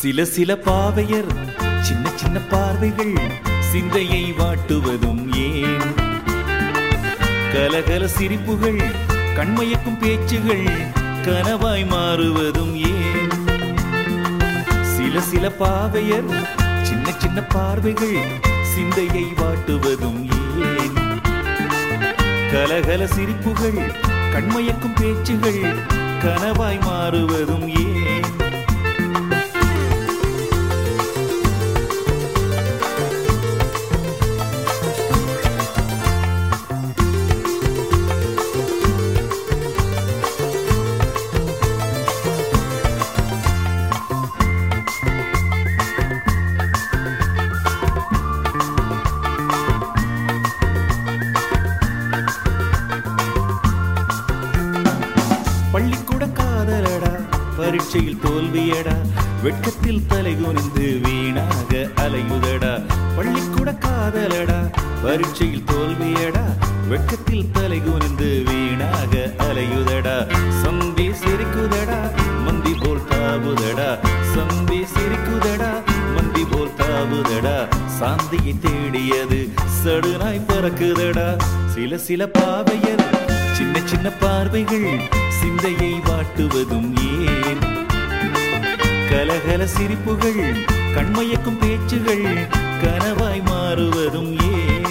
சில சில பாவையர் சின்ன சின்ன பார்வைகள் சிந்தையை வாட்டுவதும் ஏன் கலகல சிரிப்புகள் கண்மயக்கும் பேச்சுகள் கனவாய் மாறுவதும் ஏன் சில சில பாவையர் சின்ன சின்ன பார்வைகள் சிந்தையை வாட்டுவதும் ஏன் கலகல சிரிப்புகள் கண்மயக்கும் பேச்சுகள் கனவாய் மாறுவதும் ஏன் பள்ளிக்கூட காதலடா பரீட்சையில் தோல்வியடா வெட்கத்தில் தலை குனிந்து வீணாக அலையுதடா பள்ளிக்கூட காதலடா பரீட்சையில் தோல்வியடா வெட்கத்தில் தலை குனிந்து வீணாக அலையுதடா சந்தி சிரிக்குதடா மந்தி போல் தாவுதடா சந்தி சிரிக்குதடா மந்தி போல் தாவுதடா சாந்தியை தேடியது சடுனாய் பறக்குதடா சில சில பாவையர் சின்ன சின்ன பார்வைகள் சிந்தையை வாட்டுவதும் ஏன் கலகல சிரிப்புகள் கண்மயக்கும் பேச்சுகள் கனவாய் மாறுவதும் ஏன்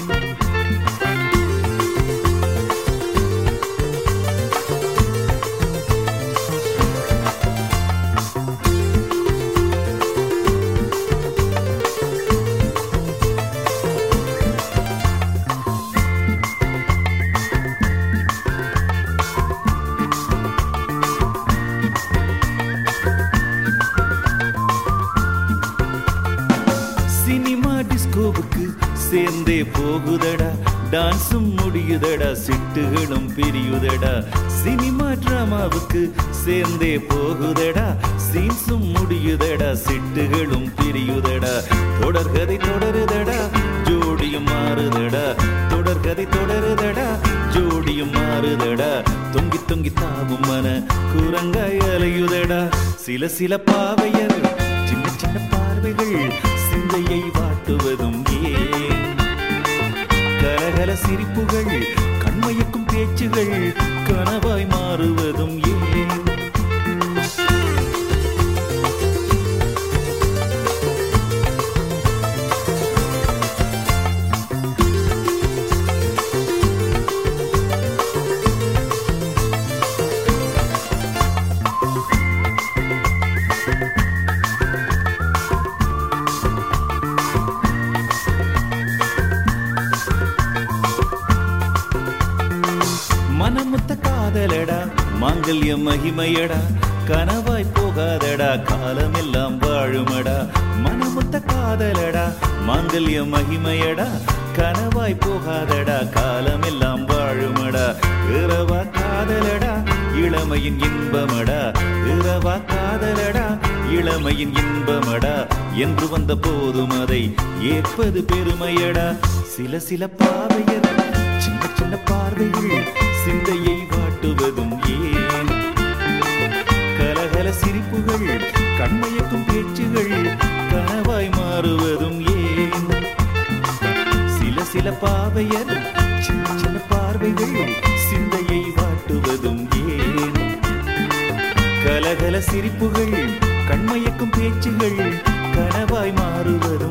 சினிமா டிஸ்கோவுக்கு சேர்ந்தே போகுதடா டான்ஸும் முடியுதடா சிட்டுகளும் பிரியுதடா சினிமா டிராமாவுக்கு சேர்ந்தே போகுதடா சீன்ஸும் முடியுதடா சிட்டுகளும் பிரியுதடா தொடர்கதை தொடருதடா ஜோடியும் மாறுதடா தொடர்கதை தொடருதடா ஜோடியும் மாறுதடா தொங்கி தொங்கி தாவும் மன குரங்காய் அலையுதடா சில சில பாவையர் சின்ன சின்ன பார்வைகள் சிந்தையை வாட்டுவதும் ஏன் கலகல சிரிப்புகள் கண்மயக்கும் பேச்சுகள் கனவாய் மாறுவதும் ஏன் மனமுத்த காதலடா மாங்கல்ய மகிமையடா கனவாய் போகாதடா காலமெல்லாம் வாழுமடா மனமுத்த காதலடா மாங்கல்ய மகிமையடா கனவாய் போகாதடா காலமெல்லாம் வாழுமடா இரவா காதலடா இளமையின் இன்பமடா இரவா காதலடா இளமையின் இன்பமடா என்று வந்த போதும் அதை ஏற்பது பெருமையடா சில சில பாவையர் சின்ன சின்ன பார்வைகள் சிந்தையை வாட்டுவதும் ஏன் கலகல சிரிப்புகள் கண்மயக்கும் பேச்சுகள் கனவாய் மாறுவதும் ஏன் சில சில பாவையர் சின்ன சின்ன பார்வைகள் சிந்தையை வாட்டுவதும் ஏன் கலகல சிரிப்புகள் கண்மயக்கும் பேச்சுகள் கனவாய் மாறுவதும்